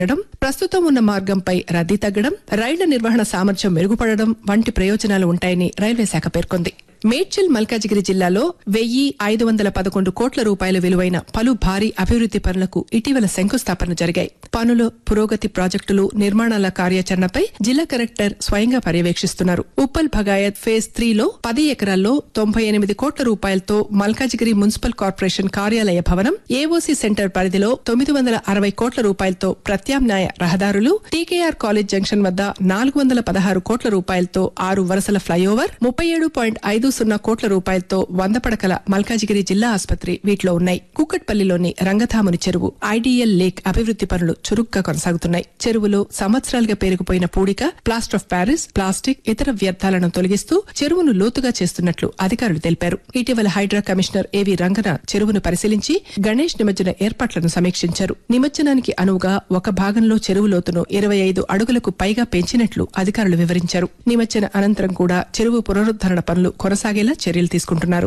పెరగడం ప్రస్తుతం ఉన్న మార్గంపై రద్దీ తగ్గడం రైళ్ల నిర్వహణ సామర్థ్యం మెరుగుపడడం వంటి ప్రయోజనాలు ఉంటాయని రైల్వే శాఖ పేర్కొంది మేడ్చల్ మల్కాజిగిరి జిల్లాలో వెయ్యి ఐదు వందల పదకొండు కోట్ల రూపాయల విలువైన పలు భారీ అభివృద్ది పనులకు ఇటీవల శంకుస్థాపన జరిగాయి పనుల పురోగతి ప్రాజెక్టులు నిర్మాణాల కార్యాచరణపై జిల్లా కలెక్టర్ స్వయంగా పర్యవేక్షిస్తున్నారు ఉప్పల్ భగాయత్ ఫేజ్ త్రీలో పది ఎకరాల్లో తొంభై ఎనిమిది కోట్ల రూపాయలతో మల్కాజిగిరి మున్సిపల్ కార్పొరేషన్ కార్యాలయ భవనం ఏఓసీ సెంటర్ పరిధిలో తొమ్మిది వందల అరవై కోట్ల రూపాయలతో ప్రత్యామ్నాయ రహదారులు టీకేఆర్ కాలేజ్ జంక్షన్ వద్ద నాలుగు వందల పదహారు కోట్ల రూపాయలతో ఆరు వరుసల ఫ్లైఓవర్ ముప్పై ఏడు పాయింట్ ఐదు సున్నా కోట్ల రూపాయలతో వంద పడకల మల్కాజిగిరి జిల్లా ఆసుపత్రి వీటిలో ఉన్నాయి కుక్కట్పల్లిలోని రంగధాముని చెరువు ఐడీఎల్ లేక్ అభివృద్ది పనులు చురుగ్గా కొనసాగుతున్నాయి చెరువులో సంవత్సరాలుగా పేరుకుపోయిన పూడిక ప్లాస్టర్ ఆఫ్ ప్యారిస్ ప్లాస్టిక్ ఇతర వ్యర్థాలను తొలగిస్తూ చెరువును లోతుగా చేస్తున్నట్లు అధికారులు తెలిపారు ఇటీవల హైడ్రా కమిషనర్ ఏవి రంగనాథ్ చెరువును పరిశీలించి గణేష్ నిమజ్జన ఏర్పాట్లను సమీక్షించారు నిమజ్జనానికి అనువుగా ఒక భాగంలో చెరువు లోతును ఇరవై ఐదు అడుగులకు పైగా పెంచినట్లు అధికారులు వివరించారు నిమజ్జన అనంతరం కూడా చెరువు పునరుద్దరణ పనులు కొనసాగేలా చర్యలు తీసుకుంటున్నారు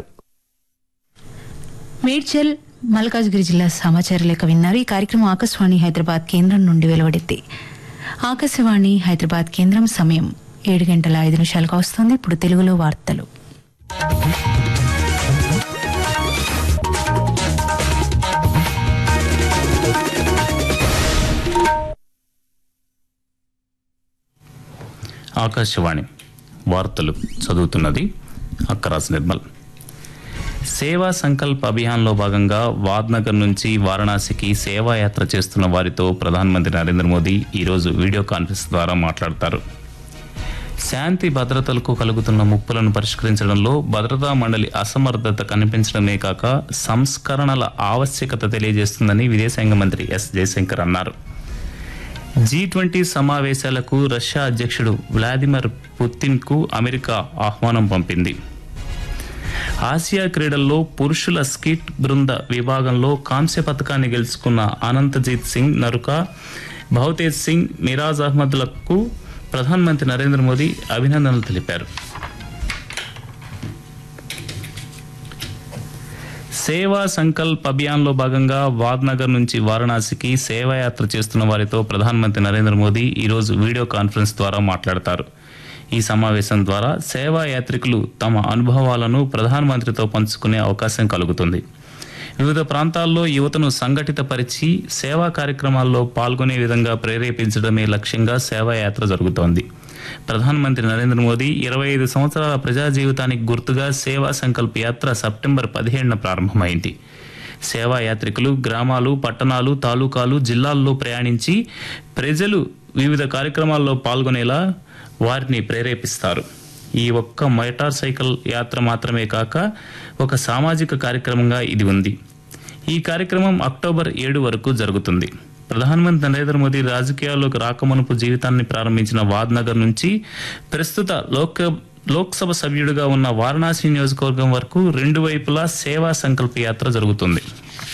మేడ్చల్ మల్కాజ్గిరి జిల్లా సమాచార లేఖ విన్నారు ఈ కార్యక్రమం ఆకాశవాణి హైదరాబాద్ కేంద్రం నుండి వెలువడింది ఆకాశవాణి హైదరాబాద్ కేంద్రం సమయం ఏడు గంటల ఐదు నిమిషాలకు వస్తుంది ఇప్పుడు తెలుగులో వార్తలు ఆకాశవాణి వార్తలు చదువుతున్నది అక్కరాజ్ నిర్మల్ సేవా సంకల్ప్ అభియాన్లో భాగంగా వాద్నగర్ నుంచి వారణాసికి సేవాయాత్ర చేస్తున్న వారితో ప్రధానమంత్రి నరేంద్ర మోదీ ఈరోజు వీడియో కాన్ఫరెన్స్ ద్వారా మాట్లాడతారు శాంతి భద్రతలకు కలుగుతున్న ముప్పులను పరిష్కరించడంలో భద్రతా మండలి అసమర్థత కనిపించడమే కాక సంస్కరణల ఆవశ్యకత తెలియజేస్తుందని విదేశాంగ మంత్రి ఎస్ జయశంకర్ అన్నారు జీ ట్వంటీ సమావేశాలకు రష్యా అధ్యక్షుడు వ్లాదిమిర్ పుతిన్కు అమెరికా ఆహ్వానం పంపింది ఆసియా క్రీడల్లో పురుషుల స్కిట్ బృంద విభాగంలో కాంస్య పథకాన్ని గెలుచుకున్న అనంతజీత్ సింగ్ నరుక భవతేజ్ సింగ్ మిరాజ్ అహ్మద్లకు ప్రధానమంత్రి నరేంద్ర మోదీ అభినందనలు తెలిపారు సేవా సంకల్ప్ అభియాన్లో భాగంగా వాద్నగర్ నుంచి వారణాసికి సేవాయాత్ర చేస్తున్న వారితో ప్రధానమంత్రి నరేంద్ర మోదీ ఈరోజు వీడియో కాన్ఫరెన్స్ ద్వారా మాట్లాడతారు ఈ సమావేశం ద్వారా సేవా యాత్రికులు తమ అనుభవాలను ప్రధానమంత్రితో పంచుకునే అవకాశం కలుగుతుంది వివిధ ప్రాంతాల్లో యువతను సంఘటితపరిచి సేవా కార్యక్రమాల్లో పాల్గొనే విధంగా ప్రేరేపించడమే లక్ష్యంగా సేవాయాత్ర జరుగుతోంది ప్రధానమంత్రి నరేంద్ర మోదీ ఇరవై ఐదు సంవత్సరాల ప్రజా జీవితానికి గుర్తుగా సేవా సంకల్ప యాత్ర సెప్టెంబర్ పదిహేడున ప్రారంభమైంది సేవా యాత్రికులు గ్రామాలు పట్టణాలు తాలూకాలు జిల్లాల్లో ప్రయాణించి ప్రజలు వివిధ కార్యక్రమాల్లో పాల్గొనేలా వారిని ప్రేరేపిస్తారు ఈ ఒక్క మోటార్ సైకిల్ యాత్ర మాత్రమే కాక ఒక సామాజిక కార్యక్రమంగా ఇది ఉంది ఈ కార్యక్రమం అక్టోబర్ ఏడు వరకు జరుగుతుంది ప్రధానమంత్రి నరేంద్ర మోదీ రాజకీయాల్లోకి రాకమునుపు జీవితాన్ని ప్రారంభించిన వాద్నగర్ నుంచి ప్రస్తుత లోక లోక్సభ సభ్యుడిగా ఉన్న వారణాసి నియోజకవర్గం వరకు రెండు వైపులా సేవా సంకల్ప యాత్ర జరుగుతుంది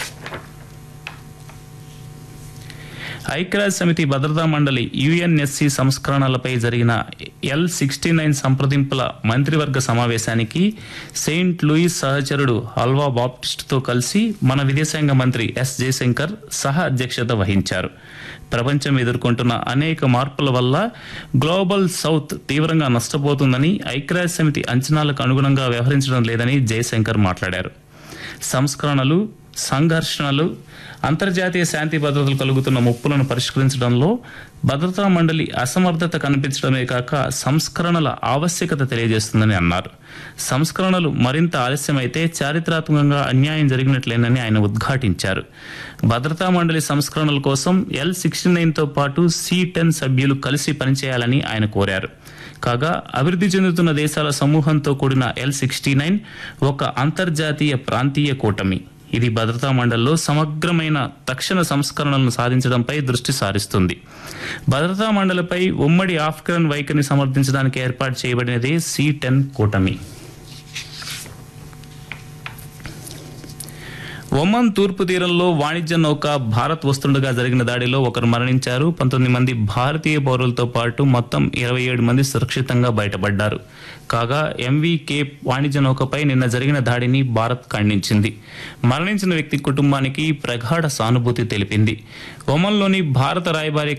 ఐక్యరాజ్య సమితి భద్రతా మండలి యుఎన్ఎస్సి సంస్కరణలపై జరిగిన ఎల్ సిక్స్టీ నైన్ సంప్రదింపుల మంత్రివర్గ సమావేశానికి సెయింట్ లూయిస్ సహచరుడు హల్వా బాప్టిస్ట్తో కలిసి మన విదేశాంగ మంత్రి ఎస్ జయశంకర్ సహ అధ్యక్షత వహించారు ప్రపంచం ఎదుర్కొంటున్న అనేక మార్పుల వల్ల గ్లోబల్ సౌత్ తీవ్రంగా నష్టపోతుందని ఐక్యరాజ్య సమితి అంచనాలకు అనుగుణంగా వ్యవహరించడం లేదని జయశంకర్ మాట్లాడారు సంస్కరణలు సంఘర్షణలు అంతర్జాతీయ శాంతి భద్రతలు కలుగుతున్న ముప్పులను పరిష్కరించడంలో భద్రతా మండలి అసమర్థత కనిపించడమే కాక సంస్కరణల ఆవశ్యకత తెలియజేస్తుందని అన్నారు సంస్కరణలు మరింత ఆలస్యమైతే చారిత్రాత్మకంగా అన్యాయం జరిగినట్లేనని ఆయన ఉద్ఘాటించారు భద్రతా మండలి సంస్కరణల కోసం ఎల్ సిక్స్టీ నైన్తో పాటు సి టెన్ సభ్యులు కలిసి పనిచేయాలని ఆయన కోరారు కాగా అభివృద్ధి చెందుతున్న దేశాల సమూహంతో కూడిన ఎల్ సిక్స్టీ నైన్ ఒక అంతర్జాతీయ ప్రాంతీయ కూటమి ఇది భద్రతా మండలిలో సమగ్రమైన తక్షణ సంస్కరణలను సాధించడంపై దృష్టి సారిస్తుంది భద్రతా మండలిపై ఉమ్మడి ఆఫ్ఘన్ వైఖరిని సమర్థించడానికి ఏర్పాటు చేయబడినదే సి టెన్ కూటమి ఒమన్ తూర్పు తీరంలో వాణిజ్య నౌక భారత్ వస్తుండగా జరిగిన దాడిలో ఒకరు మరణించారు పంతొమ్మిది మంది భారతీయ పౌరులతో పాటు మొత్తం ఇరవై ఏడు మంది సురక్షితంగా బయటపడ్డారు కాగా ఎంవీ కేప్ వాణిజ్య నౌకపై నిన్న జరిగిన దాడిని భారత్ ఖండించింది మరణించిన వ్యక్తి కుటుంబానికి ప్రగాఢ సానుభూతి తెలిపింది ఒమన్లోని భారత రాయబారి